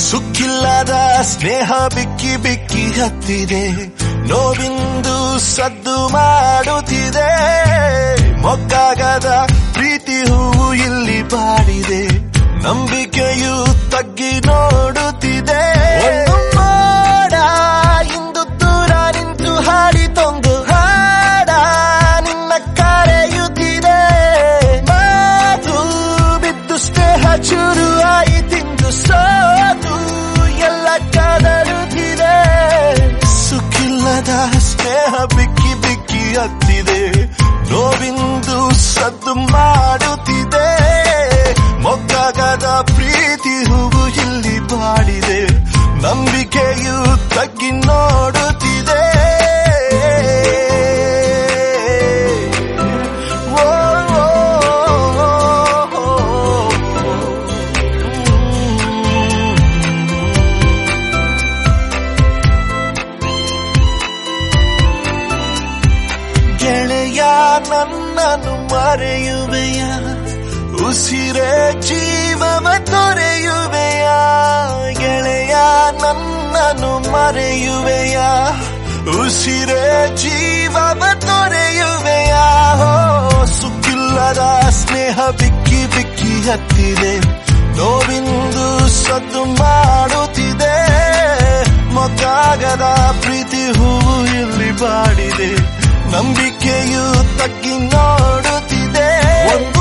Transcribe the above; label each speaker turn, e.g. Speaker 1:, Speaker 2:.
Speaker 1: ಸುಕ್ಕಿಲ್ಲದ ಸ್ನೇಹ ಬಿಕ್ಕಿ ಬಿಕ್ಕಿ ಹತ್ತಿದೆ ನೋವಿಂದು ಸದ್ದು ಮಾಡುತ್ತಿದೆ ಮೊಗ್ಗಾಗದ ಪ್ರೀತಿ ಹೂವು ಇಲ್ಲಿ ಬಾಡಿದೆ ನಂಬಿಕೆಯು ತಗ್ಗಿ ನೋಡುತ್ತಿದೆ ಒಂದು ಮೋಡ ಇಂದು ದೂರ ನಿಂತು ಹಾಡಿತೊಂದು ಹಾಡ ನಿನ್ನ ಕರೆಯುತ್ತಿದೆ ಮಾತು ಬಿದ್ದು ಸ್ನೇಹ ಚೂರು ಆಯಿತಿಂದು ಸೋತು ಎಲ್ಲ ಕದರುತ್ತಿದೆ ಸುಖಿಲ್ಲದ ಸ್ನೇಹ ಬಿಕ್ಕಿ ಬಿಕ್ಕಿ ಹತ್ತಿದೆ ನೋವಿಂದು ಸದ್ದು ಮಾಡುತ್ತಿದೆ ಮೊಗ್ಗಾಗದ ಪ್ರೀತಿ ಹೂವು ಇಲ್ಲಿ ಬಾಡಿದೆ ನಂಬಿಕೆಯು ತಗ್ಗಿ ನೋಡುತ್ತಿದೆ ಓ, ಓ, ಓ, ಓ. ಗೆಳೆಯ ನನ್ನನ್ನು ಮರೆಯುವೆಯ ಉಸಿರೇ ಜೀವವ ತೊರೆಯುವೆಯ ಗೆಳೆಯ ನನ್ನನ್ನು ಮರೆಯುವೆಯ ಉಸಿರೇ ಜೀವವ ತೊರೆಯುವೆಯ ಹೋ ಸುಕ್ಕಿಲ್ಲದ ಸ್ನೇಹ ಬಿಕ್ಕಿ ಬಿಕ್ಕಿ ಹತ್ತಿದೆ ನೋವಿಂದು ಸದ್ದು ಮಾಡುತ್ತಿದೆ ಮೊಗ್ಗಾಗದ ಪ್ರೀತಿ ಹೂವು ಇಲ್ಲಿ ಬಾಡಿದೆ ನಂಬಿಕೆಯು ತಗ್ಗಿ ನೋಡುತ್ತಿದೆ ಒಂದು